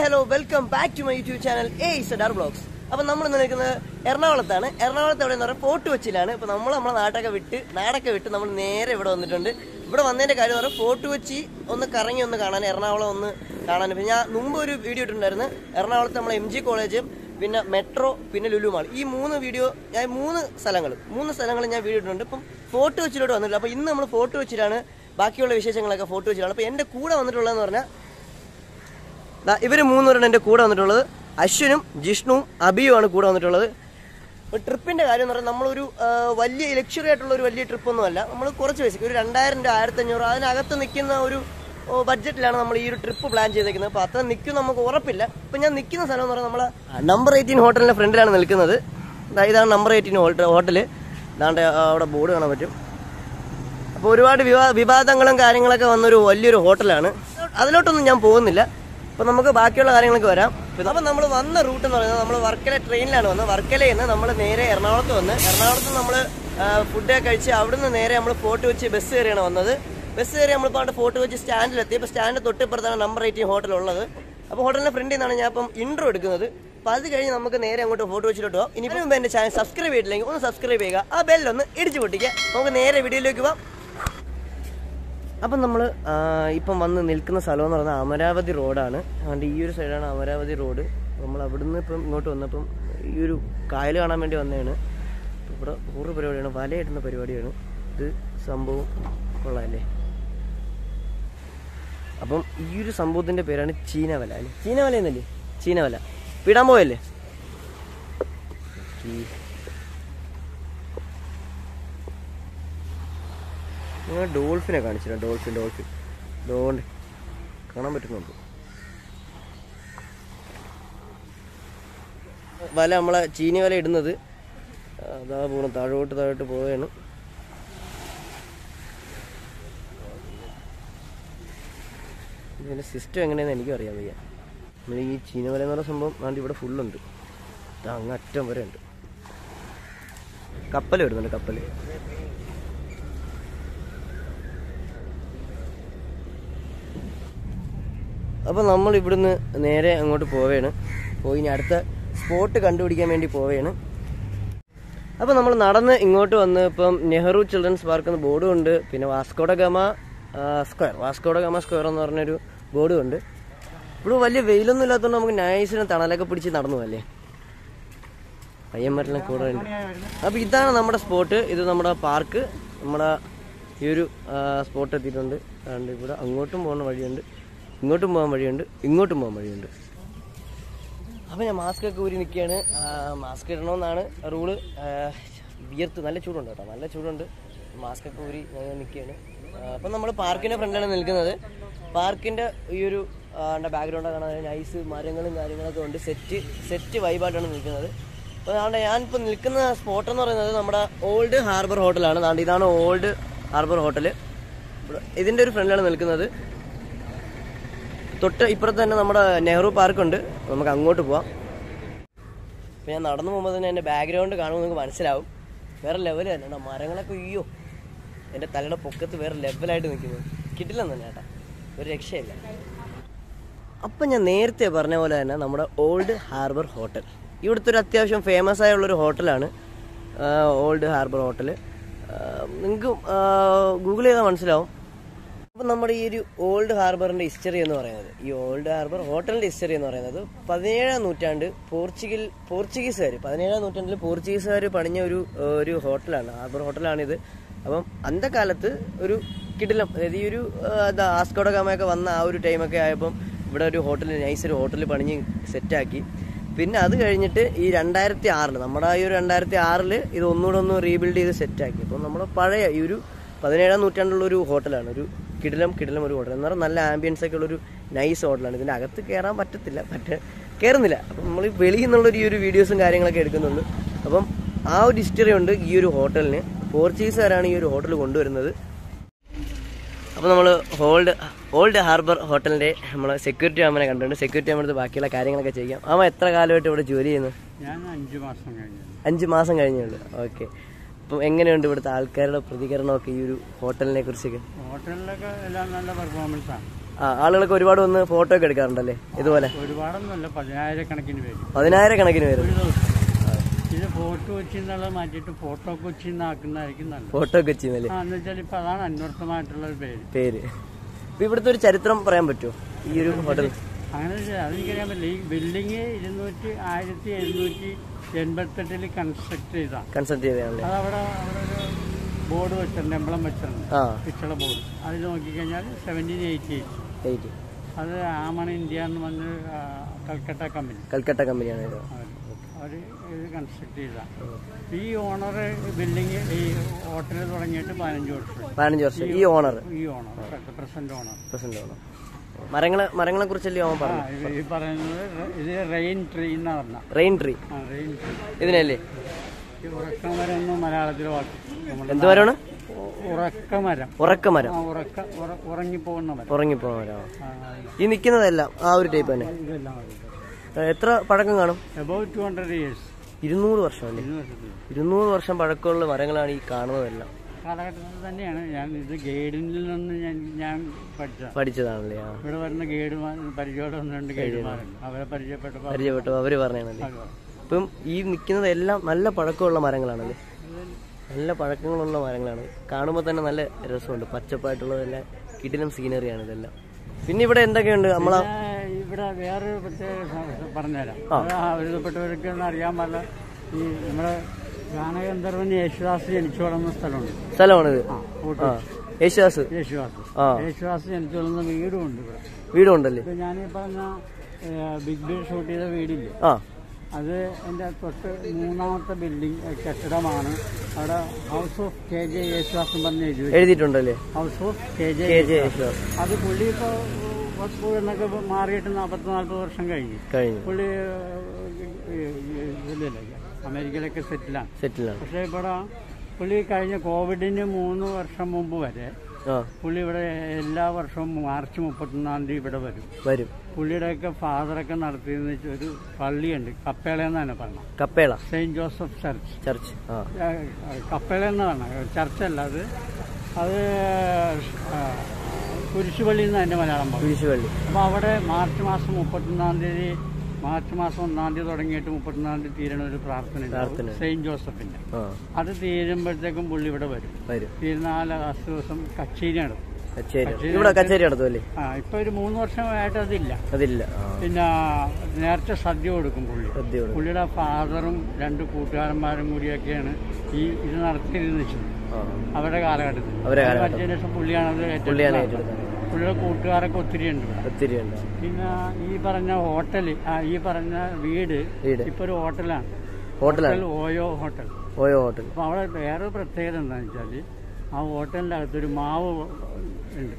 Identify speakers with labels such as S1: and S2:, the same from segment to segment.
S1: Hello welcome back to my YouTube channel എ സെഡാർ blogs അപ്പൊ നമ്മൾ ഇന്ന് നിൽക്കുന്നത് എറണാകുളത്താണ് എറണാകുളത്ത് എവിടെ എന്ന് പറഞ്ഞാൽ ഫോർട്ട് കൊച്ചിയിലാണ് ഇപ്പൊ നമ്മൾ നമ്മളെ നാട്ടൊക്കെ വിട്ട് നാടൊക്കെ വിട്ട് നമ്മൾ നേരെ ഇവിടെ വന്നിട്ടുണ്ട് ഇവിടെ വന്നതിന്റെ കാര്യം എന്ന് പറഞ്ഞാൽ ഫോർട്ട് കൊച്ചി ഒന്ന് കറങ്ങി ഒന്ന് കാണാൻ എറണാകുളം ഒന്ന് കാണാൻ പിന്നെ ഞാൻ മുമ്പ് ഒരു വീഡിയോ ഇട്ടിട്ടുണ്ടായിരുന്നു എറണാകുളത്ത് നമ്മളെ എം ജി കോളേജും പിന്നെ മെട്രോ പിന്നെ ലുലു മാൾ ഈ മൂന്ന് വീഡിയോ ഞാൻ മൂന്ന് സ്ഥലങ്ങൾ മൂന്ന് സ്ഥലങ്ങൾ ഞാൻ വീഡിയോ ഇട്ടിട്ടുണ്ട് ഇപ്പം ഫോർട്ട് കൊച്ചിയിലോട്ട് വന്നിട്ടില്ല അപ്പോൾ ഇന്ന് നമ്മൾ ഫോർട്ട് കൊച്ചിയിലാണ് ബാക്കിയുള്ള വിശേഷങ്ങളൊക്കെ ഫോർട്ട് കൊച്ചിയിലാണ് അപ്പോൾ എൻ്റെ കൂടെ വന്നിട്ടുള്ളതെന്ന് പറഞ്ഞാൽ ദാ ഇവര് മൂന്നുപേരാണ് എൻ്റെ കൂടെ വന്നിട്ടുള്ളത് അശ്വിനും ജിഷ്ണുവും അബിയുമാണ് കൂടെ വന്നിട്ടുള്ളത് ഒരു ട്രിപ്പിന്റെ കാര്യം എന്ന് പറഞ്ഞാൽ നമ്മളൊരു ആ, വലിയ ലക്ഷറി ആയിട്ടുള്ള ഒരു വലിയ ട്രിപ്പൊന്നുമല്ല നമ്മൾ കുറച്ച് പൈസക്ക് ഒരു രണ്ടായിരം രൂപ ആയിരത്തി അഞ്ഞൂറ് അതിനകത്ത് നിൽക്കുന്ന ഒരു ഓ, ബഡ്ജറ്റിലാണ് നമ്മൾ ഈ ഒരു ട്രിപ്പ് പ്ലാൻ ചെയ്തേക്കുന്നത് അപ്പോൾ അത്ര നിൽക്കും നമുക്ക് ഉറപ്പില്ല ഇപ്പം ഞാൻ നിൽക്കുന്ന സ്ഥലം എന്ന് പറഞ്ഞാൽ നമ്മൾ നമ്പർ എയ്റ്റീൻ ഹോട്ടലിൻ്റെ ഫ്രണ്ടിലാണ് നിൽക്കുന്നത് ദാ ഇതാണ് നമ്പർ എയ്റ്റീൻ ഹോട്ടൽ ദാണ്ട് അവിടെ ബോർഡ് കാണാൻ പറ്റും അപ്പോൾ ഒരുപാട് വിവാ വിവാദങ്ങളും കാര്യങ്ങളൊക്കെ വന്നൊരു വലിയൊരു ഹോട്ടലാണ് അതിലോട്ടൊന്നും ഞാൻ പോകുന്നില്ല അപ്പോൾ നമുക്ക് ബാക്കിയുള്ള കാര്യങ്ങളൊക്കെ വരാം അപ്പം നമ്മൾ വന്ന റൂട്ട് എന്ന് പറയുന്നത് നമ്മൾ വർക്കല ട്രെയിനിലാണ് വന്നത് വർക്കലയിൽ നിന്ന് നമ്മൾ നേരെ എറണാകുളത്ത് വന്ന് എറണാകുളത്ത് നമ്മൾ ഫുഡൊക്കെ കഴിച്ച് അവിടുന്ന് നേരെ നമ്മൾ ഫോർട്ട് വെച്ച് ബസ് കയറിയാണ് വന്നത് ബസ് കയറി നമ്മൾ ഇപ്പോൾ ഫോർട്ട് വെച്ച് സ്റ്റാൻഡിലെത്തി ഇപ്പോൾ സ്റ്റാൻഡ് തൊട്ടിപ്പുറത്താണ് നമ്പർ എയ്റ്റീൻ ഹോട്ടൽ ഉള്ളത് അപ്പോൾ ഹോട്ടലിൻ്റെ ഫ്രണ്ടിൽ നിന്നാണ് ഞാൻ ഇപ്പം ഇൻട്രോ എടുക്കുന്നത് അപ്പോൾ അത് കഴിഞ്ഞ് നമുക്ക് നേരെ അങ്ങോട്ട് ഫോട്ടോ വെച്ചിട്ട് പോകാം ഇനി മുമ്പ് എൻ്റെ ചാനൽ സബ്സ്ക്രൈബ് ചെയ്തിട്ടില്ലെങ്കിൽ ഒന്ന് സബ്സ്ക്രൈബ് ചെയ്യുക ആ ബെല്ലൊന്ന് ഇടിച്ചു പൊട്ടിക്കുക നമുക്ക് നേരെ വീഡിയോയിലേക്ക് പോകാം അപ്പം നമ്മൾ ഇപ്പം വന്ന് നിൽക്കുന്ന സ്ഥലം എന്ന് പറഞ്ഞാൽ അമരാവതി റോഡാണ് അതുകൊണ്ട് ഈ ഒരു സൈഡാണ് അമരാവതി റോഡ് നമ്മൾ അവിടുന്ന് ഇപ്പം ഇങ്ങോട്ട് വന്നപ്പം ഈ ഒരു കായൽ കാണാൻ വേണ്ടി വന്നതാണ് ഇപ്പം ഇവിടെ ഊറ് പരിപാടിയാണ് വലയിടുന്ന പരിപാടിയാണ് ഇത് സംഭവം കൊള്ളാമല്ലേ അപ്പം ഈ ഒരു സംഭവത്തിൻ്റെ പേരാണ് ചീനവല അല്ലേ ചീനവല എന്നല്ലേ ചീനവല പിടാൻ പോയല്ലേ ഈ നിങ്ങൾ ഡോൾഫിനെ കാണിച്ചില്ല ഡോൾഫിൻ ഡോൾഫിൻ ഡോണ്ട് കാണാൻ പറ്റുന്നുണ്ട് വല നമ്മളെ ചീനി വല ഇടുന്നത് അതാ പോകണം താഴോട്ട് താഴോട്ട് പോവുകയാണ് ഇതിൻ്റെ സിസ്റ്റം എങ്ങനെയാണെന്ന് എനിക്കും അറിയാൻ വയ്യ നമ്മൾ ഈ ചീനവല എന്ന് പറയുന്ന സംഭവം ആണ്ട് ഇവിടെ ഫുള്ളുണ്ട് ഇതാ അങ്ങ് അറ്റം വരെ ഉണ്ട് കപ്പൽ വരുന്നുണ്ട് കപ്പൽ അപ്പോൾ നമ്മൾ ഇവിടുന്ന് നേരെ അങ്ങോട്ട് പോവുകയാണ് പോയി ഇനി അടുത്ത സ്പോട്ട് കണ്ടുപിടിക്കാൻ വേണ്ടി പോവുകയാണ് അപ്പോൾ നമ്മൾ നടന്ന് ഇങ്ങോട്ട് വന്ന് ഇപ്പം നെഹ്റു ചിൽഡ്രൻസ് പാർക്ക് എന്ന ബോർഡും ഉണ്ട് പിന്നെ വാസ്കോഡ ഗമ സ്ക്വയർ വാസ്കോഡ ഗമ സ്ക്വയർ എന്ന് പറഞ്ഞൊരു ബോർഡും ഉണ്ട് ഇവിടെ വലിയ വെയിലൊന്നും ഇല്ലാത്തതുകൊണ്ട് നമുക്ക് നൈസിന് തണലൊക്കെ പിടിച്ച് നടന്നു അല്ലേ പയ്യന്മാരെല്ലാം കൂടെ ഉണ്ട് അപ്പോൾ ഇതാണ് നമ്മുടെ സ്പോട്ട് ഇത് നമ്മുടെ പാർക്ക് നമ്മുടെ ഈ ഒരു സ്പോട്ട് എത്തിയിട്ടുണ്ട് അതുകൊണ്ട് ഇവിടെ അങ്ങോട്ടും പോകുന്ന വഴിയുണ്ട് ഇങ്ങോട്ടും പോകാൻ വഴിയുണ്ട് ഇങ്ങോട്ടും പോകാൻ വഴിയുണ്ട് അപ്പോൾ ഞാൻ മാസ്ക് ഒക്കെ ഊരി നിൽക്കുകയാണ് മാസ്ക് ഇടണമെന്നാണ് റൂള് വിയർത്ത് നല്ല ചൂടുണ്ട് കേട്ടോ നല്ല ചൂടുണ്ട് മാസ്ക് ഒക്കെ ഊരി ഞാൻ നിൽക്കുകയാണ് അപ്പം നമ്മൾ പാർക്കിൻ്റെ ഫ്രണ്ടിലാണ് നിൽക്കുന്നത് പാർക്കിൻ്റെ ഈ ഒരു ബാക്ക്ഗ്രൗണ്ട് കാണാൻ നൈസ് മരങ്ങളും കാര്യങ്ങളൊക്കെ ഉണ്ട് സെറ്റ് സെറ്റ് വൈബായിട്ടാണ് നിൽക്കുന്നത് അപ്പോൾ അതുകൊണ്ട് ഞാനിപ്പോൾ നിൽക്കുന്ന സ്പോട്ട് എന്ന് പറയുന്നത് നമ്മുടെ ഓൾഡ് ഹാർബർ ഹോട്ടലാണ് അതുകൊണ്ട് ഇതാണ് ഓൾഡ് ഹാർബർ ഹോട്ടൽ ഇതിൻ്റെ ഒരു ഫ്രണ്ടിലാണ് നിൽക്കുന്നത് തൊട്ട് ഇപ്പുറത്ത് തന്നെ നമ്മുടെ നെഹ്റു പാർക്കുണ്ട് നമുക്ക് അങ്ങോട്ട് പോവാം ഇപ്പം ഞാൻ നടന്നു പോകുമ്പോൾ തന്നെ എൻ്റെ ബാക്ക്ഗ്രൗണ്ട് കാണുമ്പോൾ നിങ്ങൾക്ക് മനസ്സിലാവും വേറെ ലെവൽ തന്നെ കേട്ടോ മരങ്ങളൊക്കെ അയ്യോ എൻ്റെ തലയുടെ പൊക്കത്ത് വേറെ ലെവലായിട്ട് നിൽക്കുന്നത് കിട്ടില്ലെന്ന് തന്നെ ചേട്ടാ ഒരു രക്ഷയില്ല അപ്പം ഞാൻ നേരത്തെ പറഞ്ഞ പോലെ തന്നെ നമ്മുടെ ഓൾഡ് ഹാർബർ ഹോട്ടൽ ഇവിടുത്തെ ഒരു അത്യാവശ്യം ഫേമസ് ആയുള്ളൊരു ഹോട്ടലാണ് ഓൾഡ് ഹാർബർ ഹോട്ടൽ നിങ്ങൾക്ക് ഗൂഗിൾ ചെയ്താൽ മനസ്സിലാവും അപ്പം നമ്മുടെ ഈ ഒരു ഓൾഡ് ഹാർബറിന്റെ ഹിസ്റ്ററി എന്ന് പറയുന്നത് ഈ ഓൾഡ് ഹാർബർ ഹോട്ടലിന്റെ ഹിസ്റ്ററി എന്ന് പറയുന്നത് പതിനേഴാം നൂറ്റാണ്ട് പോർച്ചുഗൽ പോർച്ചുഗീസുകാർ പതിനേഴാം നൂറ്റാണ്ടിൽ പോർച്ചുഗീസുകാർ പണിഞ്ഞ ഒരു ഒരു ഹോട്ടലാണ് ഹാർബർ ഹോട്ടലാണിത് അപ്പം അന്തകാലത്ത് ഒരു കിടിലം അതായത് ഈ ഒരു ആസ്കോഡ ഗാമയൊക്കെ വന്ന ആ ഒരു ടൈമൊക്കെ ആയപ്പം ഇവിടെ ഒരു ഹോട്ടൽ നൈസ് ഒരു ഹോട്ടൽ പണിഞ്ഞ് സെറ്റാക്കി പിന്നെ അത് കഴിഞ്ഞിട്ട് ഈ രണ്ടായിരത്തി ആറിൽ നമ്മുടെ ഈ ഒരു രണ്ടായിരത്തി ആറിൽ ഇത് ഒന്നുകൂടെ ഒന്ന് റീബിൽഡ് ചെയ്ത് സെറ്റാക്കി അപ്പം നമ്മുടെ പഴയ ഈ ഒരു പതിനേഴാം നൂറ്റാണ്ടിലുള്ള ഒരു ഹോട്ടലാണ് ഒരു കിടിലം കിടിലം ഒരു ഹോട്ടൽ എന്ന് പറഞ്ഞാൽ നല്ല ആംബിയൻസ് ഒക്കെ ഉള്ളൊരു നൈസ് ഹോട്ടലാണ് ഇതിൻ്റെ അകത്ത് കയറാൻ പറ്റത്തില്ല പറ്റ കയറുന്നില്ല അപ്പം നമ്മൾ വെളിയിൽ നിന്നുള്ളൊരു ഈ ഒരു വീഡിയോസും കാര്യങ്ങളൊക്കെ എടുക്കുന്നുണ്ട് അപ്പം ആ ഒരു ഹിസ്റ്ററി ഉണ്ട് ഈ ഒരു ഹോട്ടലിന് പോർച്ചുഗീസുകാരാണ് ഈ ഒരു ഹോട്ടൽ കൊണ്ടുവരുന്നത് അപ്പോൾ നമ്മൾ ഓൾഡ് ഓൾഡ് ഹാർബർ ഹോട്ടലിൻ്റെ നമ്മൾ സെക്യൂരിറ്റി അമ്മനെ കണ്ടിട്ടുണ്ട് സെക്യൂരിറ്റി അമ്മടുത്ത് ബാക്കിയുള്ള കാര്യങ്ങളൊക്കെ ചെയ്യാം അമ്മ എത്ര കാലമായിട്ട് ഇവിടെ ജോലി ചെയ്യുന്നു
S2: ഞാൻ അഞ്ചു മാസം കഴിഞ്ഞു
S1: അഞ്ച് മാസം കഴിഞ്ഞേ ഉള്ളൂ ഓക്കെ അപ്പം എങ്ങനെയുണ്ട് ഇവിടുത്തെ ആൾക്കാരുടെ പ്രതികരണമൊക്കെ ഈ ഒരു ഹോട്ടലിനെ കുറിച്ചൊക്കെ
S2: ഹോട്ടലിലൊക്കെ എല്ലാം നല്ല പെർഫോമൻസ് ആണ്
S1: ആ ആളുകളൊക്കെ ഒരുപാട് വന്ന് ഫോട്ടോ ഒക്കെ എടുക്കാറുണ്ടല്ലേ ഇതുപോലെ
S2: ഒരുപാടൊന്നുമല്ല പതിനായിരക്കണക്കിന് പേര്
S1: പതിനായിരക്കണക്കിന് പേര്
S2: ഒരു ദിവസം ഇത് ഫോട്ടോ കൊച്ചി എന്നുള്ളത് മാറ്റിയിട്ട് ഫോട്ടോ കൊച്ചി എന്നാക്കുന്നതായിരിക്കും നല്ലത്
S1: ഫോട്ടോ ഒക്കെ ചെയ്യുന്നല്ലേ
S2: ആ എന്ന് വെച്ചാൽ ഇപ്പൊ അതാണ് അന്വർത്ഥമായിട്ടുള്ള ഒരു പേര്
S1: പേര് ഇപ്പൊ ഇവിടുത്തെ ഒരു ചരിത്രം പറയാൻ പറ്റുമോ ഈ ഒരു ഹോട്ടൽ
S2: അങ്ങനെ വെച്ചാൽ അതെനിക്കറിയാൻ പറ്റില്ല ഈ ബിൽഡിങ് ഇരുന്നൂറ്റി ആയിരത്തി എഴുന്നൂറ്റി എൺപത്തെട്ടിൽ കൺസ്ട്രക്ട് ചെയ്താണ്
S1: കൺസൾട്ട് ചെയ്തതാണല്ലേ
S2: അത് അവിടെ അവിടെ ഒരു ബോർഡ് വെച്ചിട്ടുണ്ട് എംബ്ലം വെച്ചിട്ടുണ്ട്
S1: ആ
S2: പിച്ചള ബോർഡ് അതിൽ നോക്കിക്കഴിഞ്ഞാൽ സെവൻറ്റീൻ എയ്റ്റി എയ്റ്റ്
S1: എയ്റ്റ്
S2: അത് ആമണ ഇന്ത്യ എന്ന് പറഞ്ഞ ആ, കൽക്കട്ട കമ്പനി
S1: കൽക്കട്ട കമ്പനിയാണ് ഇത്
S2: അവർ ഇത് കൺസ്ട്രക്ട് ചെയ്തതാണ് ഈ ഓണർ ബിൽഡിങ് ഈ ഹോട്ടൽ തുടങ്ങിയിട്ട് പതിനഞ്ച് വർഷം
S1: പതിനഞ്ച് വർഷം ഈ ഓണർ
S2: ഈ owner present owner
S1: president owner മരങ്ങളെ മരങ്ങളെ കുറിച്ചല്ലേ അവൻ
S2: ആ
S1: പറഞ്ഞു
S2: ഇത് ഈ പറയുന്നത് ഇത് റെയിൻ ട്രീ എന്നാ പറഞ്ഞ
S1: റെയിൻ ട്രീ
S2: ആ റെയിൻ ട്രീ
S1: ഇതിനല്ലേ
S2: ഈ ഉറക്കമരം എന്ന് മലയാളത്തിൽ വാക്ക് നമ്മുടെ
S1: എന്ത് മരമാണ്
S2: ഉ- ഉറക്കമരം
S1: ഉറക്കമരം
S2: ആ ഉറക്ക ഉറ- ഉറങ്ങിപ്പോകുന്ന മരം
S1: ഉറങ്ങിപ്പോണ മരമാണ്
S2: ആ, അത്
S1: ഈ നിൽക്കുന്നതെല്ലാം ആ ഒരു ടൈപ്പ് തന്നെ
S2: ഇതെല്ലാം
S1: ഏ, എത്ര പഴക്കം കാണും
S2: അബൌട്ട് ടു ഹൺഡ്രഡ് ഇയേഴ്സ്
S1: ഇരുന്നൂറ് വർഷമല്ലേ
S2: ഇരുന്ന് വർഷത്തിൽ
S1: ഇരുന്നൂറ് വർഷം പഴക്കമുള്ള മരങ്ങളാണ് ഈ കാണുന്നതെല്ലാം
S2: കാലഘട്ടത്തിൽ തന്നെയാണ് ഞാൻ ഇത് ഗൈഡിൽ നിന്ന് ഞാൻ ഞാൻ പഠിച്ച
S1: പഠിച്ചതാണല്ലേ ആ
S2: ഇവിടെ വരുന്ന ഗൈഡ് പരിചയമുള്ള ഒന്ന് രണ്ട് ഗൈഡുമാരുണ്ട് അവരെ പരിചയപ്പെട്ടപ്പോൾ
S1: പരിചയപ്പെട്ടു അവര് പറഞ്ഞാണല്ലേ ഇപ്പം ഈ നിൽക്കുന്നതെല്ലാം നല്ല പഴക്കമുള്ള മരങ്ങളാണല്ലേ നല്ല പഴക്കങ്ങളുള്ള മരങ്ങളാണ് കാണുമ്പോൾ തന്നെ നല്ല രസമുണ്ട് പച്ചപ്പായിട്ടുള്ളതെല്ലാം കിടിലം സീനറിയാണ് ഇതെല്ലാം പിന്നെ ഇവിടെ എന്തൊക്കെയുണ്ട് നമ്മളാ
S2: പിന്നെ ഇവിടെ വേറൊരു പ്രത്യേക സ- പറഞ്ഞുതരാം അത് അവരുപ്പെട്ടവർക്ക് ഒന്നും അറിയാൻ പാടില്ല ഈ നമ്മുടെ ഗാനഗന്ധർവൻ യേശുദാസ് ജനിച്ചു വളർന്ന സ്ഥലമുണ്ട്
S1: സ്ഥലമാണിത്
S2: ആ ഊട്ടി.
S1: ആ യേശുദാസ്
S2: യേശുദാസ്
S1: ആ
S2: യേശുദാസ് ജനിച്ചു വളർന്ന വീടും ഉണ്ട് ഇവിടെ
S1: വീടുണ്ടല്ലേ
S2: ഇപ്പൊ ഞാൻ ഈ പറഞ്ഞ ബിഗ് ബി ഷൂട്ട് ചെയ്ത വീടില്ലേ
S1: ആ
S2: അത് എൻ്റെ തൊട്ട് മൂന്നാമത്തെ ബിൽഡിംഗ് കെട്ടിടമാണ് അവിടെ house of K J Yesudas എന്ന് പറഞ്ഞ് എഴുതി വെച്ചു.
S1: എഴുതിയിട്ടുണ്ടല്ലേ
S2: house of K J
S1: K J Yesudas
S2: അത് പുള്ളി ഇപ്പോൾ വസ്തു എന്നൊക്കെ മാറിയിട്ട് നാൽപ്പത്തി നാൽപ്പത് വർഷം കഴിഞ്ഞു
S1: കഴിഞ്ഞു
S2: പുള്ളി ഏഹ്, ഇതിലല്ലേ അമേരിക്കയിലൊക്കെ സെറ്റിലാണ്
S1: സെറ്റിലാണ്
S2: പക്ഷേ ഇവിടെ പുള്ളി കഴിഞ്ഞ കോവിഡിന് മൂന്ന് വർഷം മുമ്പ് വരെ
S1: ആ
S2: പുള്ളി ഇവിടെ എല്ലാ വർഷവും മാർച്ച് മുപ്പത്തൊന്നാം തീയതി ഇവിടെ വരും
S1: വരും
S2: പുള്ളിയുടെയൊക്കെ ഫാദറൊക്കെ നടത്തിയെന്ന് വെച്ചാൽ ഒരു പള്ളിയുണ്ട് കപ്പേള എന്നാണ് പറഞ്ഞത്
S1: കപ്പേള
S2: സെയിന്റ് ജോസഫ് ചർച്ച്
S1: ചർച്ച് ആ
S2: ഏഹ്, കപ്പേള എന്നാണ് ചർച്ചല്ല അത് അത് ഏഹ്, കുരിശുപള്ളി എന്ന് അതിന്റെ മലയാളം പറയും
S1: കുരിശുപള്ളി
S2: അപ്പോൾ അവിടെ മാർച്ച് മാസം മുപ്പത്തൊന്നാം തീയതി മാർച്ച് മാസം ഒന്നാം തീയതി തുടങ്ങിയിട്ട് മുപ്പത്തൊന്നാം തീയതി തീരണ ഒരു പ്രാർത്ഥന
S1: പ്രാർത്ഥന.
S2: ഉണ്ടാവും. സെയിന്റ് ജോസഫിന്റെ
S1: ആ
S2: അത് തീരുമ്പോഴത്തേക്കും പുള്ളി ഇവിടെ വരും
S1: വരും
S2: തീരുന്ന ആ ലാസ്റ്റ് ദിവസം കച്ചേരി നടത്തും
S1: കച്ചേരി ഇവിടെ കച്ചേരി നടത്തുമല്ലേ
S2: ആ ഇപ്പൊ ഒരു മൂന്ന് വർഷമായിട്ട് അതില്ല
S1: അതില്ല ആ
S2: പിന്നെ നേരത്തെ സദ്യ കൊടുക്കും പുള്ളി
S1: സദ്യയോട്
S2: പുള്ളിയുടെ ഫാദറും രണ്ട് കൂട്ടുകാരന്മാരും കൂടിയൊക്കെയാണ് ഈ ഇത് നടത്തിയിരുന്നത് വെച്ചത്
S1: ആ
S2: അവരുടെ കാലഘട്ടത്തിൽ
S1: അവരെ
S2: അത് മറ്റേതിന് ശേഷം പുള്ളിയാണത്
S1: പുള്ളിയാണ്
S2: ഏറ്റെടുത്തത്
S1: ഏറ്റെടുത്തത്
S2: പുള്ളിയുടെ കൂട്ടുകാരൊക്കെ ഒത്തിരി ഉണ്ട് ഇവിടെ
S1: ഒത്തിരി ഉണ്ട്
S2: പിന്നെ ഈ പറഞ്ഞ ഹോട്ടൽ ആ ഈ പറഞ്ഞ വീട്
S1: വീട്
S2: ഇപ്പൊ ഒരു ഹോട്ടലാണ്
S1: ഹോട്ടലാണ്
S2: hotel OYO hotel
S1: OYO hotel
S2: അപ്പൊ അവിടെ വേറെ പ്രത്യേകത എന്താണെന്ന് വെച്ചാൽ ആ ഹോട്ടലിന്റെ അകത്തൊരു മാവ് ഉണ്ട്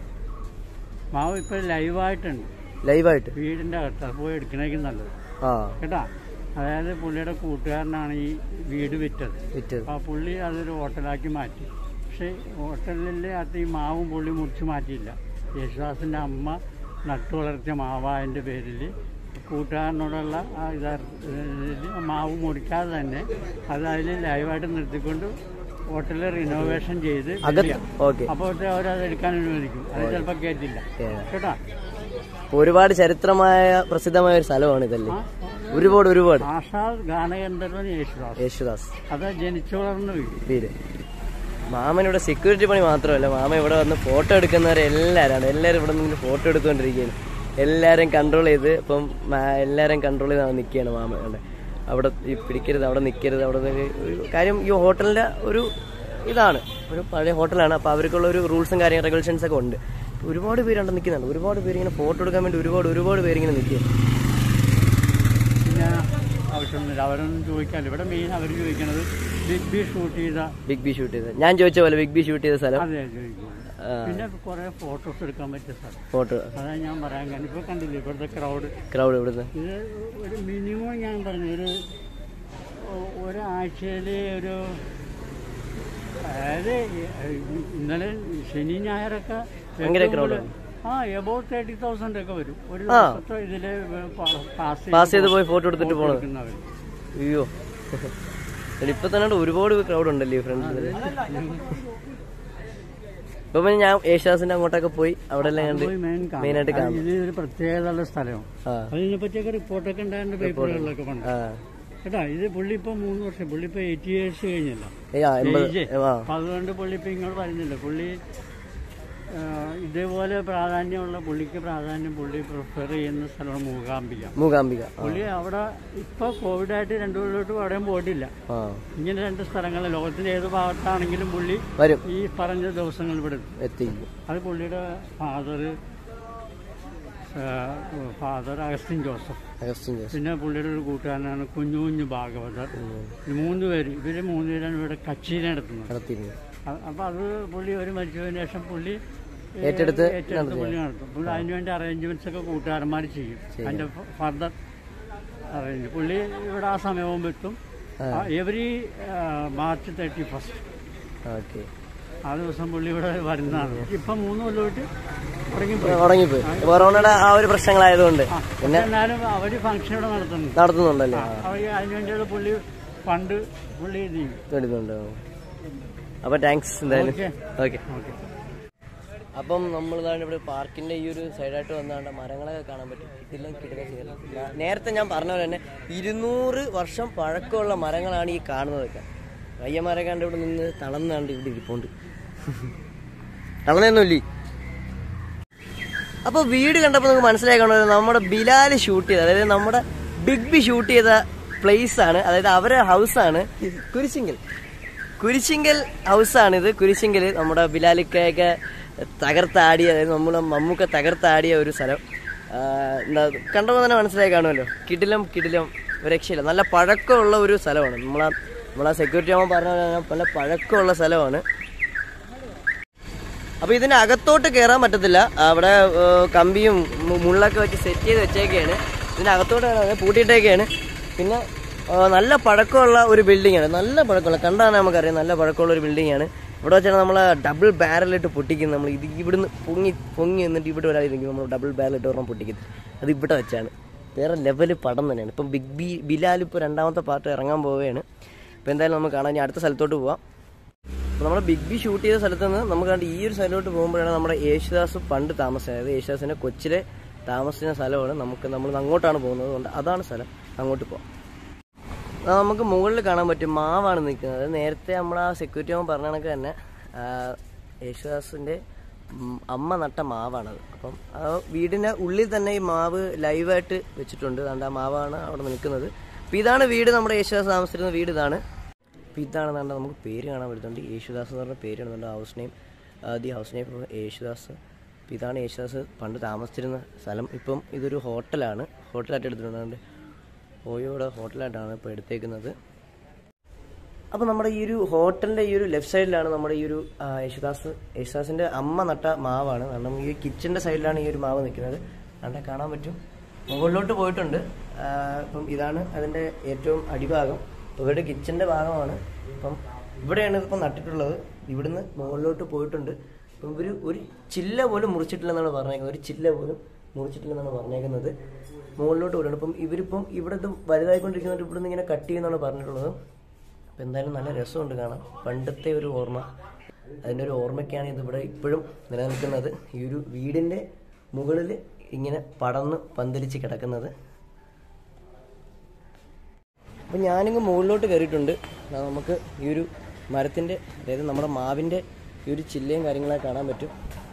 S2: മാവ് ഇപ്പൊ ലൈവായിട്ടുണ്ട്
S1: ലൈവായിട്ട്
S2: വീടിന്റെ അകത്ത് അത് പോയി എടുക്കണേക്കും നല്ലത്
S1: ആ
S2: കേട്ടാ അതായത് പുള്ളിയുടെ കൂട്ടുകാരനാണ് ഈ വീട് വിറ്റത്
S1: വിറ്റത്
S2: അപ്പൊ ആ പുള്ളി അതൊരു ഹോട്ടലാക്കി മാറ്റി പക്ഷെ ഹോട്ടലിൽ അത് ഈ മാവും പുള്ളി മുറിച്ച് മാറ്റിയില്ല യേശുദാസിന്റെ അമ്മ നട്ടു വളർത്തിയ മാവായതിന്റെ പേരിൽ കൂട്ടുകാരനോടുള്ള ആ ഇതാ ഇതില് മാവ് മുറിക്കാതെ തന്നെ അത് അതിൽ ലൈവായിട്ട് നിർത്തിക്കൊണ്ട് ഹോട്ടലിൽ റിനോവേഷൻ ചെയ്ത്
S1: അകത്ത് ഓക്കെ
S2: അപ്പോൾ അവരത് എടുക്കാൻ അനുവദിക്കും അത് ചിലപ്പോൾ കയറ്റില്ല കേട്ടാ
S1: ഒരുപാട് ചരിത്രമായ പ്രസിദ്ധമായ ഒരു സ്ഥലമാണ് ഇതല്ലേ ഒരുപാട് ഒരുപാട്
S2: ആഷാദ് ഗാനഗന്ധർവൻ യേശുദാസ്
S1: യേശുദാസ്
S2: അത് ജനിച്ചു വളർന്ന വീട്
S1: വീട് മാമനിവിടെ സെക്യൂരിറ്റി പണി മാത്രമല്ല മാമ ഇവിടെ വന്ന് ഫോട്ടോ എടുക്കുന്നവരെ എല്ലാവരാണ് എല്ലാവരും ഇവിടെ നിന്ന് ഫോട്ടോ എടുത്തുകൊണ്ടിരിക്കുകയാണ് എല്ലാവരും കൺട്രോൾ ചെയ്ത് ഇപ്പം മാ- എല്ലാവരും കൺട്രോൾ ചെയ്ത് നിൽക്കുകയാണ് മാമ ഇവിടെ അവിടെ ഈ പിടിക്കരുത് അവിടെ നിൽക്കരുത് അവിടെ നിന്ന് ഒരു കാര്യം ഈ ഹോട്ടലിൻ്റെ ഒരു ഇതാണ് ഒരു പഴയ ഹോട്ടലാണ് അപ്പോൾ അവർക്കുള്ള ഒരു റൂൾസും കാര്യം റെഗുലേഷൻസ് ഒക്കെ ഉണ്ട് ഒരുപാട് പേര് അവിടെ നിൽക്കുന്നുണ്ട് ഒരുപാട് പേര് ഇങ്ങനെ ഫോട്ടോ എടുക്കാൻ വേണ്ടി ഒരുപാട് ഒരുപാട് പേര് ഇങ്ങനെ നിൽക്കുക
S2: പിന്നെ ആവശ്യമൊന്നുമില്ല അവരൊന്നും ചോദിക്കാല്ല ഇവിടെ മെയിൻ അവർ ചോദിക്കുന്നത് ബിഗ് ബി ഷൂട്ട് ചെയ്ത
S1: ബിഗ് ബി ഷൂട്ട് ചെയ്ത് ഞാൻ ചോദിച്ച പോലെ ബിഗ് ബി ഷൂട്ട് ചെയ്ത സ്ഥലം
S2: അതെ ചോദിക്കുന്നത് പിന്നെ കുറെ ഫോട്ടോസ് എടുക്കാൻ പറ്റിയ സ്ഥലം
S1: ഫോട്ടോ
S2: അതാണ് ഞാൻ പറയാൻ കാരണം ഇപ്പൊ കണ്ടില്ലേ ഇവിടുത്തെ ക്രൗഡ്
S1: ക്രൗഡ് ഇവിടുന്ന്
S2: ഇത് ഒരു മിനിമം ഞാൻ പറഞ്ഞു ഒരു ഒ- ഒരാഴ്ചയിൽ ഒരു അതായത് ഈ- ഇന്നലെ ശനി ഞായറൊക്കെ
S1: ഭയങ്കര
S2: ഏറ്റവും
S1: crowd
S2: കൂടുതൽ- ആ എബൌട്ട് തേർട്ടി തൗസൻഡ് ഒക്കെ വരും ഒരു
S1: ആ.
S2: ദിവസത്തെ ഇതില് പാസ്
S1: പാസ് ചെയ്ത് പോയി ഫോട്ടോ എടുത്തിട്ട് പോണത്
S2: എടുക്കുന്നവർ
S1: അയ്യോ ഇപ്പൊ തന്നെ ഒരുപാട് ക്രൗഡ് ഉണ്ടല്ലേ ഫ്രണ്ട്സ് ഇപ്പൊ പിന്നെ ഞാൻ യേശുദാസിന്റെ അങ്ങോട്ടൊക്കെ പോയി അവിടെ എല്ലാം കണ്ട്
S2: പോയി മെയിൻ
S1: മെയിൻ ആയിട്ട്
S2: കാണാം
S1: കാണും
S2: ഇത് ഒരു പ്രത്യേകതയുള്ള സ്ഥലമാണ്
S1: ആ
S2: അതിനെ പറ്റിയൊക്കെ റിപ്പോർട്ടൊക്കെ ഉണ്ടായിരുന്ന പേപ്പറുകളിലൊക്കെ പണ്ട്
S1: ആ
S2: കേട്ടാ ഇത് പുള്ളി ഇപ്പൊ മൂന്ന് വർഷം പുള്ളി ഇപ്പൊ എയ്റ്റി ഇയേഴ്സ് കഴിഞ്ഞല്ലോ
S1: ഏയ് ആ, എൺപത്
S2: ഏജ്.
S1: ആ
S2: അപ്പൊ അതുകൊണ്ട് പുള്ളി ഇപ്പൊ ഇങ്ങോട്ട് പറയുന്നില്ല പുള്ളി ആ, ഇതേപോലെ പ്രാധാന്യമുള്ള പുള്ളിക്ക് പ്രാധാന്യം പുള്ളി പ്രിഫർ ചെയ്യുന്ന സ്ഥലമാണ് മൂകാംബിക
S1: മൂകാംബിക ആ.
S2: പുള്ളി അവിടെ ഇപ്പൊ കോവിഡായിട്ട് രണ്ടു കൊല്ലോട്ട് അവിടെയും പോയിട്ടില്ല
S1: ആ
S2: ഇങ്ങനെ രണ്ട് സ്ഥലങ്ങൾ ലോകത്തിന്റെ ഏത് ഭാഗത്താണെങ്കിലും പുള്ളി
S1: വരും
S2: ഈ പറഞ്ഞ ദിവസങ്ങൾ ഇവിടെ എത്തും.
S1: എത്തിക്കും
S2: അത് പുള്ളിയുടെ father father Augustine Joseph
S1: Augustine Jose
S2: പിന്നെ പുള്ളിയുടെ ഒരു കൂട്ടുകാരനാണ് കുഞ്ഞു കുഞ്ഞു ഭാഗവതർ ഈ മൂന്ന് പേര് ഇവര് മൂന്ന് പേരാണ് ഇവിടെ കച്ചി നടത്തുന്നത്
S1: നടത്തിയിരുന്നു
S2: അ- അപ്പൊ അത് പുള്ളി ഒരു മരിച്ചതിന് ശേഷം പുള്ളി ഏ,
S1: ഏറ്റെടുത്ത്
S2: ഏറ്റെടുത്ത് പുള്ളി നടത്തും പുള്ളി അതിനുവേണ്ടി അറേഞ്ച്മെന്റ്സ് ഒക്കെ കൂട്ടുകാരന്മാർ ചെയ്യും അതിന്റെ ഫർദർ അറേഞ്ച് പുള്ളി ഇവിടെ ആ സമയവും എത്തും every March thirty first
S1: okay
S2: ആ ദിവസം പുള്ളി ഇവിടെ വരുന്നതാണ് ഇപ്പൊ മൂന്ന് കൊല്ലമായിട്ട് തുടങ്ങിപ്പോയി
S1: ഉറങ്ങിപ്പോയി കൊറോണയുടെ ആ ഒരു പ്രശ്നങ്ങളായതുകൊണ്ട്
S2: പിന്നെ എന്നാലും അവര് ഫംഗ്ഷൻ ഇവിടെ നടത്തുന്നുണ്ട്
S1: നടത്തുന്നുണ്ടല്ലേ ആ,
S2: അവർ അതിനുവേണ്ടിയുള്ള പുള്ളി ഫണ്ട് പുള്ളി ഇത് ചെയ്യും
S1: എടുക്കുന്നുണ്ട് അപ്പൊ താങ്ക്സ് എന്തായാലും
S2: ഓക്കെ
S1: ഓക്കെ
S2: ഓക്കെ
S1: അപ്പം നമ്മൾ ഇതാണ് ഇവിടെ പാർക്കിന്റെ ഈ ഒരു സൈഡായിട്ട് വന്നാണ്ട് മരങ്ങളൊക്കെ കാണാൻ പറ്റും ഇതിലും കിട്ടുന്ന നേരത്തെ ഞാൻ പറഞ്ഞ പോലെ തന്നെ ഇരുന്നൂറ് വർഷം പഴക്കമുള്ള മരങ്ങളാണ് ഈ കാണുന്നതൊക്കെ പയ്യന്മാരെ കണ്ട് ഇവിടെ നിന്ന് തളർന്നാണ്ട് ഇവിടെ ഇരിപ്പുണ്ട് തളർന്നൊന്നുമില്ലേ അപ്പോൾ വീട് കണ്ടപ്പോൾ നമുക്ക് മനസ്സിലാക്കണത് നമ്മുടെ ബിലാൽ ഷൂട്ട് ചെയ്ത അതായത് നമ്മുടെ ബിഗ് ബി ഷൂട്ട് ചെയ്ത പ്ലേസ് ആണ് അതായത് അവരെ ഹൗസാണ് കുരിശിങ്കൽ കുരിശിങ്കൽ ഹൗസാണിത് കുരിശിങ്കൽ നമ്മുടെ ബിലാലിക്കയൊക്കെ തകർത്താടിയ അതായത് നമ്മുടെ മമ്മൂക്ക തകർത്താടിയ ഒരു സ്ഥലം ആ, എന്താ കണ്ടപ്പോൾ തന്നെ മനസ്സിലായി കാണുമല്ലോ കിടിലം കിടിലം ഒരു രക്ഷയില്ല നല്ല പഴക്കമുള്ള ഒരു സ്ഥലമാണ് നമ്മളാ നമ്മളാ സെക്യൂരിറ്റി ആകുമ്പോൾ പറഞ്ഞ പോലെ തന്നെ നല്ല പഴക്കമുള്ള സ്ഥലമാണ് അപ്പൊ ഇതിന്റെ അകത്തോട്ട് കയറാൻ പറ്റത്തില്ല അവിടെ ഏ, കമ്പിയും മു- മുള്ളൊക്കെ വെച്ച് സെറ്റ് ചെയ്ത് വെച്ചേക്കാണ് ഇതിന്റെ അകത്തോട്ട് കയറാൻ പൂട്ടിയിട്ടേക്കാണ് പിന്നെ ഏ, നല്ല പഴക്കമുള്ള ഒരു ബിൽഡിംഗ് ആണ് നല്ല പഴക്കമുള്ള കണ്ടാൽ നമുക്കറിയാം നല്ല പഴക്കമുള്ള ഒരു ബിൽഡിംഗ് ആണ് ഇവിടെ വെച്ചാൽ നമ്മൾ ഡബിൾ ബാരലിട്ട് പൊട്ടിക്കുന്നത് നമ്മൾ ഇത് ഇവിടുന്ന് പൊങ്ങി പൊങ്ങി എന്നിട്ട് ഇവിടെ വരാതിരിക്കും നമ്മൾ ഡബിൾ ബാരലിട്ട് ഒരെണ്ണം പൊട്ടിക്കുന്നത് അത് ഇവിടെ വെച്ചാണ് വേറെ ലെവല് പടം തന്നെയാണ് ഇപ്പം ബിഗ് ബി ബിലാൽ ഇപ്പോൾ രണ്ടാമത്തെ പാർട്ട് ഇറങ്ങാൻ പോവുകയാണ് ഇപ്പം എന്തായാലും നമുക്ക് കാണാം ഇനി അടുത്ത സ്ഥലത്തോട്ട് പോവാം അപ്പോൾ നമ്മുടെ ബിഗ് ബി ഷൂട്ട് ചെയ്ത സ്ഥലത്ത് നിന്ന് നമുക്ക് കണ്ട് ഈ ഒരു സ്ഥലത്തോട്ട് പോകുമ്പോഴാണ് നമ്മുടെ യേശുദാസ് പണ്ട് താമസിച്ചത് അതായത് യേശുദാസിന്റെ കൊച്ചിലെ താമസിച്ച സ്ഥലമാണ് നമുക്ക് നമ്മൾ അങ്ങോട്ടാണ് പോകുന്നത് അതുകൊണ്ട് അതാണ് സ്ഥലം അങ്ങോട്ട് പോകാം ആ, നമുക്ക് മുകളിൽ കാണാൻ പറ്റും മാവാണ് നിൽക്കുന്നത് അത് നേരത്തെ നമ്മൾ ആ സെക്യൂരിറ്റി ആകുമ്പോൾ പറഞ്ഞ കണക്ക് തന്നെ ആ, യേശുദാസിന്റെ ഉം, അമ്മ നട്ട മാവാണത് അപ്പം ആ വീടിന്റെ ഉള്ളിൽ തന്നെ ഈ മാവ് ലൈവായിട്ട് വെച്ചിട്ടുണ്ട് അതുകൊണ്ട് ആ മാവാണ് അവിടെ നിൽക്കുന്നത് അപ്പം ഇതാണ് വീട് നമ്മുടെ യേശുദാസ് താമസിച്ചിരുന്ന വീട് ഇതാണ് അപ്പം ഇതാണ് കണ്ട നമുക്ക് പേര് കാണാൻ പറ്റുന്നുണ്ട് യേശുദാസ് എന്ന് പറഞ്ഞ പേര് കാണുന്നുണ്ട് house name the house name Yesudas അപ്പം ഇതാണ് യേശുദാസ് പണ്ട് താമസിച്ചിരുന്ന സ്ഥലം ഇപ്പം ഇതൊരു ഹോട്ടലാണ് ഹോട്ടലായിട്ട് എടുത്തിട്ടുണ്ട് ഓയോയുടെ ഹോട്ടലായിട്ടാണ് ഇപ്പോൾ എടുത്തേക്കുന്നത് അപ്പോൾ നമ്മുടെ ഈ ഒരു ഹോട്ടലിന്റെ ഈ ഒരു ലെഫ്റ്റ് സൈഡിലാണ് നമ്മുടെ ഈ ഒരു ആ, യേശുദാസ് യേശുദാസിന്റെ അമ്മ നട്ട മാവാണ് കാരണം ഈ കിച്ചന്റെ സൈഡിലാണ് ഈ ഒരു മാവ് നിൽക്കുന്നത് കണ്ടാൽ കാണാൻ പറ്റും മുകളിലോട്ട് പോയിട്ടുണ്ട് ആ, ഇപ്പം ഇതാണ് അതിന്റെ ഏറ്റവും അടിഭാഗം ഇപ്പം ഇവരുടെ കിച്ചന്റെ ഭാഗമാണ് ഇപ്പം ഇവിടെയാണ് ഇപ്പം നട്ടിട്ടുള്ളത് ഇവിടുന്ന് മുകളിലോട്ട് പോയിട്ടുണ്ട് ഇപ്പം ഇവർ ഒരു ചില്ല പോലും മുറിച്ചിട്ടില്ലെന്നാണ് പറഞ്ഞേക്കുന്നത് ഒരു ചില്ല പോലും മുറിച്ചിട്ടില്ലെന്നാണ് പറഞ്ഞേക്കുന്നത് മുകളിലോട്ട് പോയിട്ടുണ്ട് ഇപ്പം ഇവരിപ്പം ഇവിടെ ഇത് വലുതായിക്കൊണ്ടിരിക്കുന്നതുകൊണ്ട് ഇവിടുന്ന് ഇങ്ങനെ കട്ട് ചെയ്യുന്നതാണ് പറഞ്ഞിട്ടുള്ളത് അപ്പം എന്തായാലും നല്ല രസമുണ്ട് കാണാൻ പണ്ടത്തെ ഒരു ഓർമ്മ അതിൻ്റെ ഒരു ഓർമ്മയ്ക്കാണ് ഇതിവിടെ ഇപ്പോഴും നിലനിൽക്കുന്നത് ഈ ഒരു വീടിൻ്റെ മുകളിൽ ഇങ്ങനെ പടന്ന് പന്തലിച്ച് കിടക്കുന്നത് അപ്പം ഞാനിങ്ങ് മുകളിലോട്ട് കയറിയിട്ടുണ്ട് ദാ നമുക്ക് ഈ ഒരു മരത്തിൻ്റെ അതായത് നമ്മുടെ മാവിൻ്റെ ഈ ഒരു ചില്ലയും കാര്യങ്ങളൊക്കെ കാണാൻ പറ്റും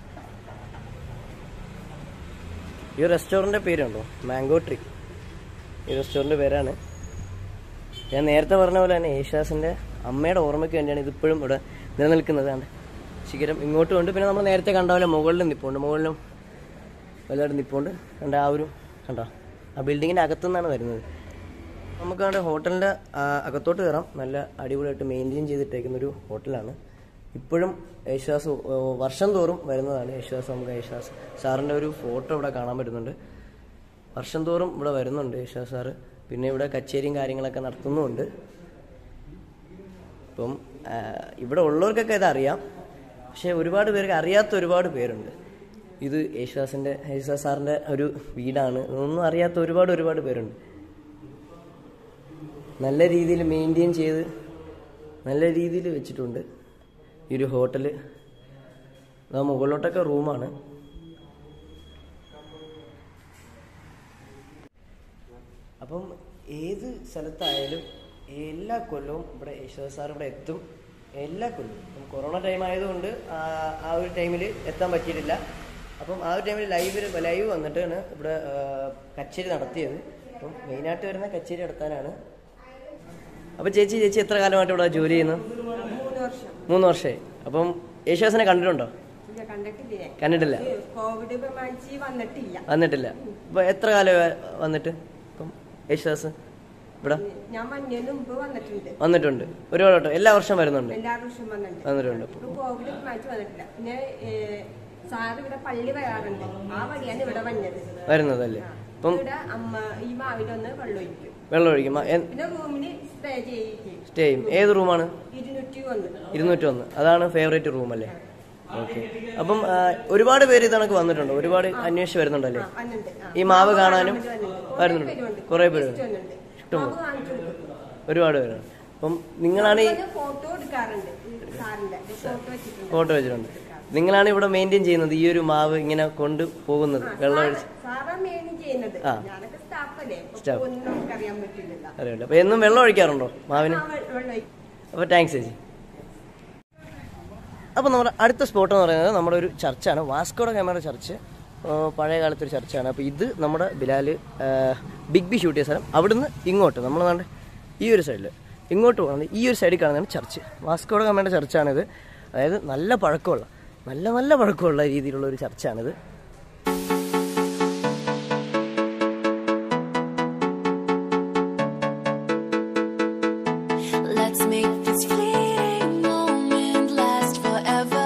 S1: ഈ റെസ്റ്റോറൻറ്റിൻ്റെ പേരുണ്ടോ മാംഗോ ട്രീ ഈ റെസ്റ്റോറൻറ്റ് പേരാണ് ഞാൻ നേരത്തെ പറഞ്ഞ പോലെ തന്നെ യേശുദാസിന്റെ അമ്മയുടെ ഓർമ്മയ്ക്ക് വേണ്ടിയാണ് ഇതിപ്പോഴും ഇവിടെ നിലനിൽക്കുന്നത് കണ്ട് ശിഖരം ഇങ്ങോട്ടും ഉണ്ട് പിന്നെ നമ്മൾ നേരത്തെ കണ്ട പോലെ മുകളിലും നിപ്പുണ്ട് മുകളിലും വലുതായിട്ട് നിപ്പുണ്ട് കണ്ട ആ ഒരു കണ്ടോ ആ ബിൽഡിങ്ങിന്റെ അകത്തു നിന്നാണ് വരുന്നത് നമുക്ക് കണ്ട ഹോട്ടലിന്റെ ആ, അകത്തോട്ട് കയറാം നല്ല അടിപൊളിയായിട്ട് മെയിൻറ്റെയിൻ ചെയ്തിട്ടേക്കുന്ന ഒരു ഹോട്ടലാണ് ഇപ്പോഴും യേശുദാസ് ഓ, വർഷം തോറും വരുന്നതാണ് യേശുദാസ് നമുക്ക് യേശുദാസ് സാറിന്റെ ഒരു ഫോട്ടോ ഇവിടെ കാണാൻ പറ്റുന്നുണ്ട് വർഷം തോറും ഇവിടെ വരുന്നുണ്ട് യേശുദാസ് സാറ് പിന്നെ ഇവിടെ കച്ചേരിയും കാര്യങ്ങളൊക്കെ നടത്തുന്നുമുണ്ട് ഇപ്പം ആ, ഇവിടെ ഉള്ളവർക്കൊക്കെ ഇത് അറിയാം പക്ഷെ ഒരുപാട് പേർക്ക് അറിയാത്ത ഒരുപാട് പേരുണ്ട് ഇത് യേശുദാസിന്റെ യേശുദാസ് സാറിന്റെ ഒരു വീടാണ് ഇതൊന്നും അറിയാത്ത ഒരുപാട് ഒരുപാട് പേരുണ്ട് നല്ല രീതിയിൽ മെയിൻറ്റെയിൻ ചെയ്ത് നല്ല രീതിയിൽ വെച്ചിട്ടുണ്ട് ഈ ഒരു ഹോട്ടല് അത് മുകളിലോട്ടൊക്കെ റൂമാണ് അപ്പം ഏത് സ്ഥലത്തായാലും എല്ലാ കൊല്ലവും ഇവിടെ യേശുദാസ് സാർ ഇവിടെ എത്തും എല്ലാ കൊല്ലവും ഇപ്പം കൊറോണ ടൈം ആയതുകൊണ്ട് ആ ആ ഒരു ടൈമിൽ എത്താൻ പറ്റിയിട്ടില്ല അപ്പം ആ ഒരു ടൈമിൽ ലൈവ് ലൈവ് വന്നിട്ടാണ് ഇവിടെ ആ, കച്ചേരി നടത്തിയത് അപ്പം മെയിനായിട്ട് വരുന്ന കച്ചേരി നടത്താനാണ് അപ്പം ചേച്ചി ചേച്ചി എത്ര കാലമായിട്ട് ഇവിടെ ജോലി ചെയ്യുന്നു
S3: മൂന്ന് വർഷം
S1: മൂന്ന് വർഷമായി അപ്പം യേശുദാസിനെ കണ്ടിട്ടുണ്ടോ
S3: ഇല്ല കണ്ടിട്ടില്ലേ
S1: കണ്ടിട്ടില്ല
S3: ഇത് കോവിഡ് പ്രമാണിച്ച് വന്നിട്ടില്ല
S1: വന്നിട്ടില്ല അപ്പോൾ എത്ര കാലമായി വന്നിട്ട് ഇപ്പം യേശുദാസ് ഇവിടെ
S3: ഞാൻ മഞ്ഞന് മുമ്പ് വന്നിട്ടുണ്ട്
S1: വന്നിട്ടുണ്ട് ഒരുപാട് വട്ടം എല്ലാ വർഷം വരുന്നുണ്ട്
S3: എല്ലാ വർഷവും വന്നിട്ടുണ്ട്
S1: വന്നിട്ടുണ്ട്
S3: ഇപ്പൊ കോവിഡ് പ്രമാണിച്ച് വന്നിട്ടില്ല പിന്നെ സാറ് ഇവിടെ പള്ളി വരാറുണ്ട് ആ വഴിയാണ് ഇവിടെ വന്നത്
S1: വരുന്നതല്ലേ അപ്പം
S3: ഇവിടെ അമ്മ ഈ മാവിലൊന്ന് വെള്ളം ഒഴിക്കും
S1: വെള്ളം ഒഴിക്കും ആ, എൻ-
S3: പിന്നെ റൂമിന് സ്റ്റേ ചെയ്യും
S1: സ്റ്റേ ചെയ്യും ഏത് റൂമാണ്
S3: ഇരുന്നൂറ്റി ഒന്ന്
S1: ഇരുന്നൂറ്റി ഒന്ന് അതാണ് ഫേവറേറ്റ് റൂം അല്ലേ ഓക്കെ അപ്പം ആ, ഒരുപാട് പേര് ഇതണക്ക് വന്നിട്ടുണ്ടോ ഒരുപാട് അന്വേഷിച്ച് വരുന്നുണ്ടല്ലേ
S3: ആ, വന്നിട്ടുണ്ട് ആ.
S1: ഈ മാവ് കാണാനും
S3: വന്നിട്ടുണ്ട്.
S1: വരുന്നുണ്ട്
S3: കുറേ പേരുണ്ട്.
S1: കുറേ പേര്
S3: ലിസ്റ്റ് വന്നിട്ടുണ്ട്. മാവ് കാണിച്ചു കൊടുക്കും.
S1: ഒരുപാട് പേരാണ് അപ്പം നിങ്ങളാണ് ഈ
S3: അതുപോലെ ഫോട്ടോ എടുക്കാറുണ്ട് ഈ സാറിന്റെ ഫോട്ടോ വെച്ചിട്ടുണ്ട്
S1: ഫോട്ടോ വെച്ചിട്ടുണ്ട് നിങ്ങളാണ് ഇവിടെ മെയിൻറ്റെയിൻ ചെയ്യുന്നത് ഈ ഒരു മാവ് ഇങ്ങനെ കൊണ്ട് പോകുന്നത് വെള്ളം ഒഴിച്ച്
S3: സാറാ മെയിൻ ചെയ്യുന്നത്
S1: ആ.
S3: ഞാനൊക്കെ സ്റ്റാഫല്ലേ
S1: Staff.
S3: ഒന്നും നമുക്ക് അറിയാൻ പറ്റില്ലല്ലോ
S1: അറിയില്ല അപ്പൊ എന്നും വെള്ളം ഒഴിക്കാറുണ്ടോ മാവിന്
S3: ആ, വെ- വെള്ളം ഒഴിക്കും.
S1: അപ്പോൾ താങ്ക്സ് ചേച്ചി അപ്പോൾ നമ്മുടെ അടുത്ത സ്പോട്ട് എന്ന് പറയുന്നത് നമ്മുടെ ഒരു ചർച്ചാണ് വാസ്കോഡ ഗാമയുടെ ചർച്ച് ആ, പഴയ കാലത്തെ ഒരു ചർച്ചാണ് അപ്പോൾ ഇത് നമ്മുടെ ബിലാൽ ബിഗ് ബി ഷൂട്ട് ചെയ്ത സ്ഥലം അവിടുന്ന് ഇങ്ങോട്ട് നമ്മൾ കണ്ട് ഈ ഒരു സൈഡിൽ ഇങ്ങോട്ട് പോകുന്നത് ഈ ഒരു സൈഡിൽ കാണുന്നതാണ് ചർച്ച് വാസ്കോഡ ഗാമയുടെ ചർച്ചാണിത് അതായത് നല്ല പഴക്കമുള്ള നല്ല നല്ല പഴക്കമുള്ള രീതിയിലുള്ള ഒരു ചർച്ചാണിത്
S4: Let's make this fleeting moment last forever.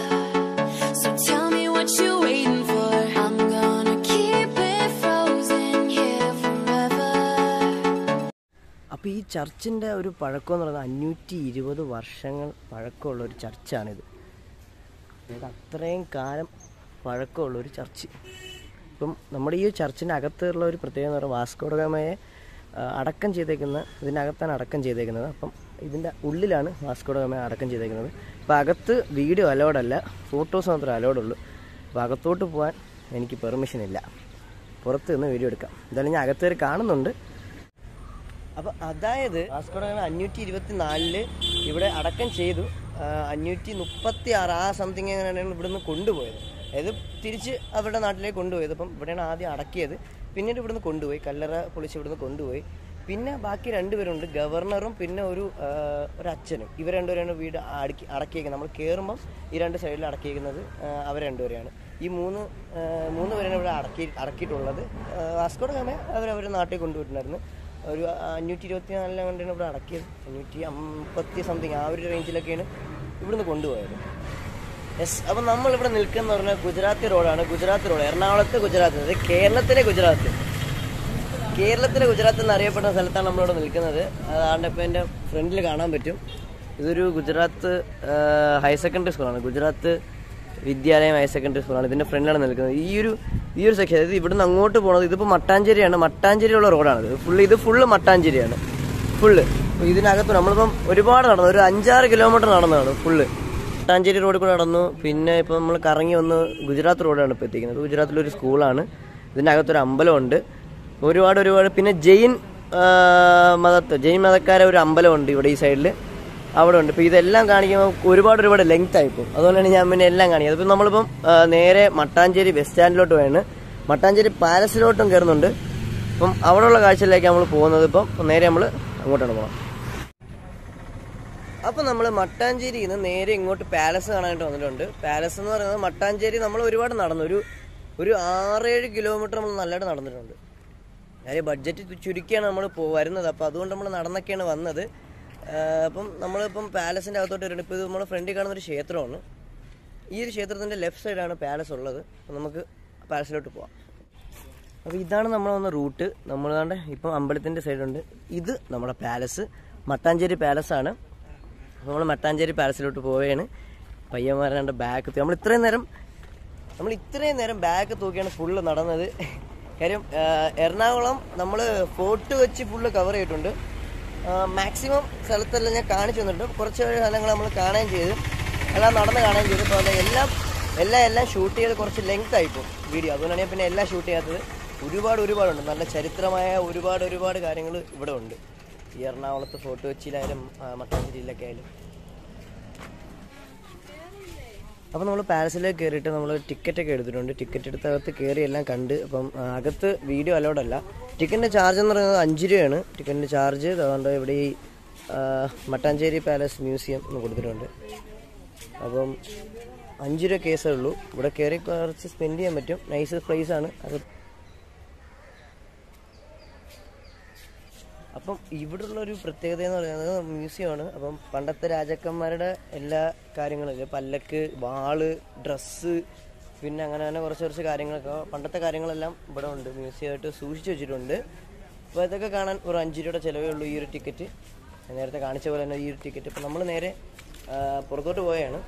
S4: So tell me what you're waiting for. I'm gonna keep it frozen here forever.
S1: അപ്പോൾ ഈ ചർച്ചിൻ്റെ ഒരു പഴക്കം എന്ന് പറയുന്നത് അഞ്ഞൂറ്റി ഇരുപത് വർഷങ്ങൾ പഴക്കമുള്ള ഒരു ചർച്ചാണിത് അതായത് അത്രയും കാലം പഴക്കമുള്ള ഒരു ചർച്ച് ഇപ്പം നമ്മുടെ ഈ ചർച്ചിൻ്റെ അകത്തുള്ള ഒരു പ്രത്യേകത എന്ന് പറയുന്നത് വാസ്കോഡഗാമയെ ആ, അടക്കം ചെയ്തേക്കുന്ന ഇതിനകത്താണ് അടക്കം ചെയ്തേക്കുന്നത് അപ്പം ഇതിൻ്റെ ഉള്ളിലാണ് വാസ്കോഡഗാമയെ അടക്കം ചെയ്തേക്കുന്നത് അപ്പോൾ അകത്ത് വീഡിയോ അലോഡ് അല്ല ഫോട്ടോസ് മാത്രമേ അലോഡ് ഉള്ളൂ അപ്പോൾ അകത്തോട്ട് പോകാൻ എനിക്ക് പെർമിഷൻ ഇല്ല പുറത്ത് നിന്ന് വീഡിയോ എടുക്കാം എന്തായാലും ഞാൻ അകത്ത് കയറി കാണുന്നുണ്ട് അപ്പൊ അതായത് വാസ്കോഡഗാമ അഞ്ഞൂറ്റി ഇരുപത്തി നാലില് ഇവിടെ അടക്കം ചെയ്തു ആ, അഞ്ഞൂറ്റി മുപ്പത്തി ആറ് ആ സംതിങ് എങ്ങനെയാണ് ഇവിടുന്ന് കൊണ്ടുപോയത് അതായത് തിരിച്ച് അവരുടെ നാട്ടിലേക്ക് കൊണ്ടുപോയത് അപ്പം ഇവിടെയാണ് ആദ്യം അടക്കിയത് പിന്നീട് ഇവിടുന്ന് കൊണ്ടുപോയി കല്ലറ പൊളിച്ച് ഇവിടുന്ന് കൊണ്ടുപോയി പിന്നെ ബാക്കി രണ്ടുപേരുണ്ട് ഗവർണറും പിന്നെ ഒരു ആ, ഒരു അച്ഛനും ഇവർ രണ്ടുപേരാണ് വീട് അടക്കി അടക്കിയേക്കുന്നത് നമ്മൾ കയറുമ്പം ഈ രണ്ട് സൈഡിൽ അടക്കിയിരിക്കുന്നത് ആ, അവർ രണ്ടുപേരെയാണ് ഈ മൂന്ന് ആ, മൂന്ന് പേരാണ് ഇവിടെ അടക്കി അടക്കിയിട്ടുള്ളത് വാസ്കോഡഗാമ അവരവരുടെ നാട്ടിൽ കൊണ്ടുപോയിട്ടുണ്ടായിരുന്നു ഒരു അഞ്ഞൂറ്റി ഇരുപത്തി നാലിനെ കൊണ്ടാണ് ഇവിടെ അടക്കിയത് അഞ്ഞൂറ്റി അമ്പത്തി സംതിങ് ആ ഒരു റേഞ്ചിലൊക്കെയാണ് ഇവിടുന്ന് കൊണ്ടുപോയത് യെസ് അപ്പം നമ്മളിവിടെ നിൽക്കുന്ന പറഞ്ഞാൽ ഗുജറാത്തി റോഡാണ് ഗുജറാത്ത് റോഡ് എറണാകുളത്ത് ഗുജറാത്ത് അതായത് കേരളത്തിലെ ഗുജറാത്ത് കേരളത്തിലെ ഗുജറാത്ത് എന്നറിയപ്പെടുന്ന സ്ഥലത്താണ് നമ്മളിവിടെ നിൽക്കുന്നത് അതാണ്ട് ഇപ്പം എൻ്റെ ഫ്രണ്ടിൽ കാണാൻ പറ്റും ഇതൊരു ഗുജറാത്ത് ഹയർ സെക്കൻഡറി സ്കൂളാണ് ഗുജറാത്ത് വിദ്യാലയം ഹയർ സെക്കൻഡറി സ്കൂളാണ് ഇതിൻ്റെ ഫ്രണ്ടിലാണ് നിൽക്കുന്നത് ഈ ഒരു ഈ ഒരു സെക്ഷൻ അതായത് ഇവിടുന്ന് അങ്ങോട്ട് പോകുന്നത് ഇതിപ്പോൾ മട്ടാഞ്ചേരിയാണ് മട്ടാഞ്ചേരിയുള്ള റോഡാണ് ഫുള്ള് ഇത് ഫുള്ള് മട്ടാഞ്ചേരിയാണ് ഫുള്ള് ഇതിനകത്ത് നമ്മളിപ്പം ഒരുപാട് നടന്നു ഒരു അഞ്ചാറ് കിലോമീറ്റർ നടന്നതാണ് ഫുള്ള് മട്ടാഞ്ചേരി റോഡിൽ കൂടെ നടന്നു പിന്നെ ഇപ്പോൾ നമ്മൾ കറങ്ങി വന്ന് ഗുജറാത്ത് റോഡാണ് ഇപ്പോൾ എത്തിക്കുന്നത് ഗുജറാത്തിലൊരു സ്കൂളാണ് ഇതിനകത്തൊരു അമ്പലമുണ്ട് ഒരുപാട് ഒരുപാട് പിന്നെ ജെയിൻ ആ, മതത്തെ ജെയിൻ മതക്കാരെ ഒരു അമ്പലമുണ്ട് ഇവിടെ ഈ സൈഡിൽ അവിടെ ഉണ്ട് ഇപ്പോൾ ഇതെല്ലാം കാണിക്കുമ്പോൾ ഒരുപാട് ഒരുപാട് ലെങ്ത് ആയിപ്പോകും അതുകൊണ്ടാണ് ഞാൻ പിന്നെ എല്ലാം കാണിക്കുന്നത് ഇപ്പം നമ്മളിപ്പം ആ, നേരെ മട്ടാഞ്ചേരി ബസ് സ്റ്റാൻഡിലോട്ട് പോയാണ് മട്ടാഞ്ചേരി പാലസിലോട്ടും കയറുന്നുണ്ട് അപ്പം അവിടെയുള്ള കാഴ്ചയിലേക്ക് നമ്മൾ പോകുന്നത് ഇപ്പം നേരെ നമ്മൾ അങ്ങോട്ടാണ് പോകണം അപ്പോൾ നമ്മൾ മട്ടാഞ്ചേരിയിൽ നിന്ന് നേരെ ഇങ്ങോട്ട് പാലസ് കാണാനായിട്ട് വന്നിട്ടുണ്ട് പാലസ് എന്ന് പറയുന്നത് മട്ടാഞ്ചേരി നമ്മൾ ഒരുപാട് നടന്നു ഒരു ഒരു ആറേഴ് കിലോമീറ്റർ നമ്മൾ നല്ലതായിട്ട് നടന്നിട്ടുണ്ട് കാര്യം ബഡ്ജറ്റ് ചുരുക്കിയാണ് നമ്മൾ പോ വരുന്നത് അപ്പോൾ അതുകൊണ്ട് നമ്മൾ നടന്നൊക്കെയാണ് വന്നത് ആ, അപ്പം നമ്മളിപ്പം പാലസിൻ്റെ അകത്തോട്ട് വരുന്നത് ഇപ്പോൾ ഇത് നമ്മുടെ ഫ്രണ്ടിൽ കാണുന്ന ഒരു ക്ഷേത്രമാണ് ഈ ഒരു ക്ഷേത്രത്തിൻ്റെ ലെഫ്റ്റ് സൈഡാണ് പാലസ് ഉള്ളത് അപ്പം നമുക്ക് പാലസിലോട്ട് പോവാം അപ്പോൾ ഇതാണ് നമ്മൾ വന്ന റൂട്ട് നമ്മൾ കണ്ട ഇപ്പം അമ്പലത്തിൻ്റെ സൈഡുണ്ട് ഇത് നമ്മുടെ പാലസ് മട്ടാഞ്ചേരി പാലസാണ് നമ്മൾ മട്ടാഞ്ചേരി പാലസിലോട്ട് പോവുകയാണ് പയ്യന്മാരുടെ ബാഗ് നമ്മൾ ഇത്രയും നേരം നമ്മൾ ഇത്രയും നേരം ബാഗ് തൂക്കിയാണ് ഫുള്ള് നടന്നത് കാര്യം ആ, എറണാകുളം നമ്മൾ ഫോർട്ട് വെച്ച് ഫുള്ള് കവർ ചെയ്തിട്ടുണ്ട് മാക്സിമം സ്ഥലത്തെല്ലാം ഞാൻ കാണിച്ചു തന്നിട്ടുണ്ട് കുറച്ച് സ്ഥലങ്ങൾ നമ്മൾ കാണുകയും ചെയ്തു എല്ലാം നടന്ന് കാണുകയും ചെയ്തു അപ്പോൾ അത് എല്ലാം എല്ലാം എല്ലാം ഷൂട്ട് ചെയ്ത് കുറച്ച് ലെങ്ത് ആയിപ്പോവും വീഡിയോ അതുകൊണ്ടാണ് ഞാൻ പിന്നെ എല്ലാം ഷൂട്ട് ചെയ്യാത്തത് ഒരുപാട് ഒരുപാടുണ്ട് നല്ല ചരിത്രമായ ഒരുപാട് ഒരുപാട് കാര്യങ്ങൾ ഇവിടെ ഉണ്ട് ഈ എറണാകുളത്ത് ഫോർട്ട് കൊച്ചിയിലായാലും ആ, മട്ടാഞ്ചേരിയിലൊക്കെ ആയാലും അപ്പോൾ നമ്മൾ പാലസിലേക്ക് കയറിയിട്ട് നമ്മൾ ടിക്കറ്റ് ഒക്കെ എടുത്തിട്ടുണ്ട് ടിക്കറ്റ് എടുത്ത് അകത്ത് കയറി എല്ലാം കണ്ട് അപ്പം ആ, അകത്ത് വീഡിയോ അലൗഡ് അല്ല ടിക്കറ്റിൻ്റെ ചാർജ് എന്ന് പറയുന്നത് അഞ്ച് രൂപയാണ് ടിക്കറ്റിൻ്റെ ചാർജ് അതുകൊണ്ട് ഇവിടെ ഈ ആ, മട്ടാഞ്ചേരി പാലസ് മ്യൂസിയം എന്ന് കൊടുത്തിട്ടുണ്ട് അപ്പം അഞ്ച് രൂപ കേസേ ഉള്ളൂ ഇവിടെ കയറി കുറച്ച് സ്പെൻഡ് ചെയ്യാൻ പറ്റും നൈസ് പ്ലേസ് ആണ് അത് അപ്പം ഇവിടുള്ള ഒരു പ്രത്യേകത എന്ന് പറയുന്നത് മ്യൂസിയമാണ് അപ്പം പണ്ടത്തെ രാജാക്കന്മാരുടെ എല്ലാ കാര്യങ്ങളും ഇല്ലേ, പല്ലക്ക് വാള് ഡ്രസ്സ് പിന്നെ അങ്ങനെ അങ്ങനെ കുറച്ച് കുറച്ച് കാര്യങ്ങളൊക്കെ പണ്ടത്തെ കാര്യങ്ങളെല്ലാം ഇവിടെ ഉണ്ട് മ്യൂസിയമായിട്ട് സൂക്ഷിച്ചു വെച്ചിട്ടുണ്ട് അപ്പോൾ ഇതൊക്കെ കാണാൻ ഒരു അഞ്ച് രൂപയുടെ ചിലവേ ഉള്ളൂ ഈ ഒരു ടിക്കറ്റ് ഞാൻ നേരത്തെ കാണിച്ച പോലെ തന്നെ ഈ ഒരു ടിക്കറ്റ് അപ്പം നമ്മൾ നേരെ ആ, പുറത്തോട്ട് പോയാണ്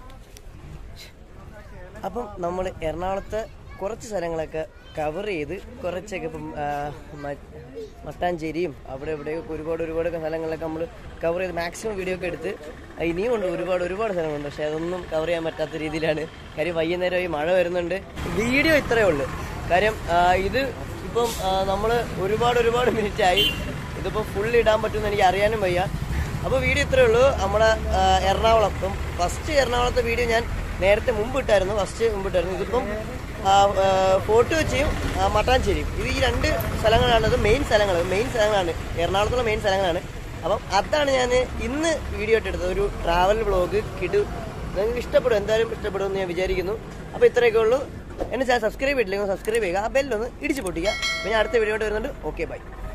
S1: അപ്പം നമ്മൾ എറണാകുളത്തെ കുറച്ച് സ്ഥലങ്ങളൊക്കെ കവർ ചെയ്ത് കുറച്ചൊക്കെ ഇപ്പം ആ, മ- മട്ടാഞ്ചേരിയും അവിടെ ഇവിടെയൊക്കെ ഒരുപാട് ഒരുപാട് സ്ഥലങ്ങളൊക്കെ നമ്മൾ കവർ ചെയ്ത് മാക്സിമം വീഡിയോ ഒക്കെ എടുത്ത് ആ, ഇനിയും ഉണ്ട് ഒരുപാട് ഒരുപാട് സ്ഥലങ്ങളുണ്ട് പക്ഷേ അതൊന്നും കവർ ചെയ്യാൻ പറ്റാത്ത രീതിയിലാണ് കാര്യം വൈകുന്നേരമായി മഴ വരുന്നുണ്ട് വീഡിയോ ഇത്രയേ ഉള്ളൂ കാര്യം ആ, ഇത് ഇപ്പം നമ്മൾ ഒരുപാട് ഒരുപാട് മിനിറ്റ് ആയി ഇതിപ്പോൾ ഫുൾ ഇടാൻ പറ്റുമെന്ന് എനിക്ക് അറിയാനും വയ്യ അപ്പോൾ വീഡിയോ ഇത്രയേ ഉള്ളൂ നമ്മുടെ ആ, എറണാകുളം ഇപ്പം ഫസ്റ്റ് എറണാകുളത്തെ വീഡിയോ ഞാൻ നേരത്തെ മുമ്പ് ഇട്ടായിരുന്നു ഫസ്റ്റ് മുമ്പ് ഇട്ടായിരുന്നു ഇതിപ്പം ആ, ആ, ഫോർട്ട് കൊച്ചിയും ആ, മട്ടാഞ്ചേരിയും ഇത് ഈ രണ്ട് സ്ഥലങ്ങളാണ് ഇത് മെയിൻ സ്ഥലങ്ങൾ മെയിൻ സ്ഥലങ്ങളാണ് എറണാകുളത്തുള്ള മെയിൻ സ്ഥലങ്ങളാണ് അപ്പം അതാണ് ഞാൻ ഇന്ന് വീഡിയോ ഇട്ടെടുത്തത് ഒരു ട്രാവൽ വ്ളോഗ് കിടു നിങ്ങൾക്ക് ഇഷ്ടപ്പെടും എന്തായാലും ഇഷ്ടപ്പെടുമെന്ന് ഞാൻ വിചാരിക്കുന്നു അപ്പോൾ ഇത്രയൊക്കെ ഉള്ളൂ എന്നെ ചാനൽ സബ്സ്ക്രൈബ് ചെയ്തില്ലെങ്കിൽ സബ്സ്ക്രൈബ് ചെയ്യുക ആ ബെല്ലൊന്ന് ഇടിച്ച് പൊട്ടിക്കുക അപ്പോൾ ഞാൻ അടുത്ത വീഡിയോ വരുന്നുണ്ട് ഓക്കെ ബൈ